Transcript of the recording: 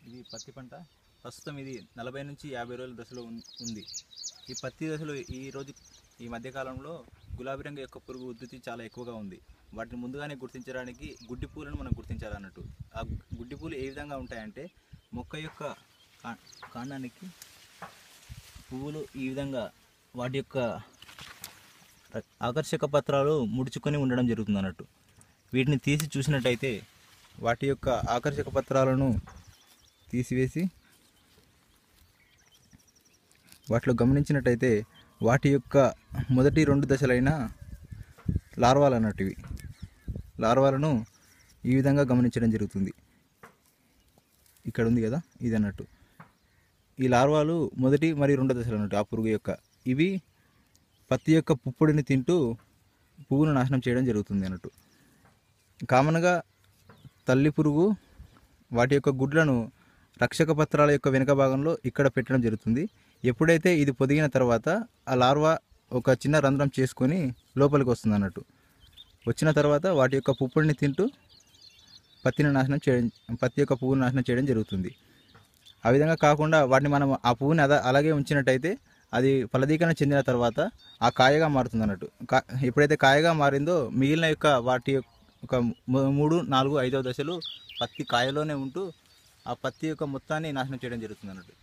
ఇది పత్తి పంట ప్రస్తుతం ఇది నలభై నుంచి యాభై రోజుల దశలో ఉన్- ఉంది ఈ పత్తి దశలో ఈ రోజు ఈ మధ్యకాలంలో గులాబీ రంగు యొక్క పురుగు ఉధృతి చాలా ఎక్కువగా ఉంది వాటిని ముందుగానే గుర్తించడానికి గుడ్డి పూలను మనం గుర్తించాలన్నట్టు ఆ గుడ్డి పూలు ఏ విధంగా ఉంటాయంటే మొక్క యొక్క కా- కాండానికి పువ్వులు ఈ విధంగా వాటి యొక్క ర- ఆకర్షక పత్రాలు ముడుచుకొని ఉండడం జరుగుతుంది అన్నట్టు వీటిని తీసి చూసినట్టయితే వాటి యొక్క ఆకర్షక పత్రాలను తీసివేసి వాటిలో గమనించినట్టయితే వాటి యొక్క మొదటి రెండు దశలైన లార్వాలు అన్నట్టు ఇవి లార్వాలను ఈ విధంగా గమనించడం జరుగుతుంది ఇక్కడ ఉంది కదా ఇది అన్నట్టు ఈ లార్వాలు మొదటి మరియు రెండో దశలు అన్నట్టు ఆ పురుగు యొక్క ఇవి పత్తి యొక్క పుప్పొడిని తింటూ పువ్వును నాశనం చేయడం జరుగుతుంది అన్నట్టు కామన్గా తల్లి పురుగు వాటి యొక్క గుడ్లను రక్షక పత్రాల యొక్క వెనుక భాగంలో ఇక్కడ పెట్టడం జరుగుతుంది ఎప్పుడైతే ఇది పొదిగిన తర్వాత ఆ లార్వా ఒక చిన్న రంధ్రం చేసుకొని లోపలికి వస్తుంది అన్నట్టు వచ్చిన తర్వాత వాటి యొక్క పుప్పొడిని తింటూ పత్తిని నాశనం చేయడం పత్తి యొక్క పువ్వును నాశనం చేయడం జరుగుతుంది ఆ విధంగా కాకుండా వాటిని మనం ఆ పువ్వుని అదా అలాగే ఉంచినట్టయితే అది ఫలదీకరణ చెందిన తర్వాత ఆ కాయగా మారుతుంది అన్నట్టు కా ఎప్పుడైతే కాయగా మారిందో మిగిలిన యొక్క వాటి యొక్క ఒక మూ- మూడు నాలుగు ఐదవ దశలు పత్తి కాయలోనే ఉంటూ ఆ పత్తి యొక్క మొత్తాన్ని నాశనం చేయడం జరుగుతుంది అన్నట్టు